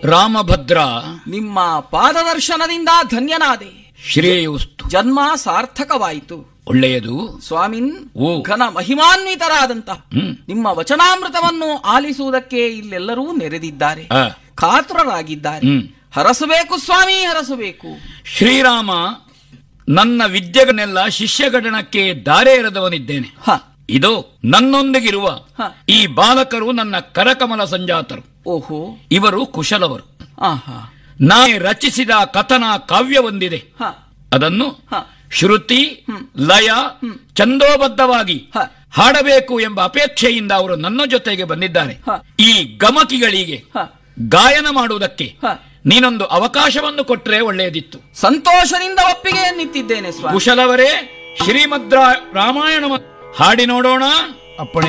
ರಾಮಭದ್ರ ನಿಮ್ಮ ಪಾದದರ್ಶನದಿಂದ ಧನ್ಯನಾದೆ ಶ್ರೇಯೋಸ್ತು ಜನ್ಮ ಸಾರ್ಥಕವಾಯಿತು ಒಳ್ಳೆಯದು ಸ್ವಾಮಿನ್ ಓ. ಘನ ಮಹಿಮಾನ್ವಿತರಾದಂತಹ ಹ್ಮ್. ನಿಮ್ಮ ವಚನಾಮೃತವನ್ನು ಆಲಿಸುವುದಕ್ಕೆ ಇಲ್ಲೆಲ್ಲರೂ ನೆರೆದಿದ್ದಾರೆ ಆ, ಕಾತುರರಾಗಿದ್ದಾರೆ ಹ್ಮ್. ಹರಸಬೇಕು ಸ್ವಾಮಿ ಹರಸಬೇಕು ಶ್ರೀರಾಮ ನನ್ನ ವಿದ್ಯೆಗಳನ್ನೆಲ್ಲ ಶಿಷ್ಯಗಣಕ್ಕೆ ದಾರೆ ಎರೆದವನಿದ್ದೇನೆ ಹ ಇದು ನನ್ನೊಂದಿಗಿರುವ ಹ. ಈ ಬಾಲಕರು ನನ್ನ ಕರಕಮಲ ಸಂಜಾತರು ಓಹೋ ಇವರು ಕುಶಲವರು ಆಹಾ ನಾನೇ ರಚಿಸಿದ ಕಥನ ಕಾವ್ಯವೊಂದಿದೆ ಹ ಅದನ್ನು ಹ ಶ್ರುತಿ ಲಯ ಚಂದೋಬದ್ಧವಾಗಿ ಹ. ಹಾಡಬೇಕು ಎಂಬ ಅಪೇಕ್ಷೆಯಿಂದ ಅವರು ನನ್ನ ಜೊತೆಗೆ ಬಂದಿದ್ದಾರೆ ಹ. ಈ ಗಮಕಿಗಳಿಗೆ ಹ ಗಾಯನ ಮಾಡುವುದಕ್ಕೆ ಹ. ನೀನೊಂದು ಅವಕಾಶವನ್ನು ಕೊಟ್ಟರೆ ಒಳ್ಳೆಯದಿತ್ತು ಸಂತೋಷದಿಂದ ಒಪ್ಪಿಗೆ ನಿಂತಿದ್ದೇನೆ ಸ್ವಾಮಿ ಕುಶಲವರೇ ಶ್ರೀಮದ್ ರಾ- ರಾಮಾಯಣ ಹಾಡಿ ನೋಡೋಣ ಅಪ್ಪಣೆ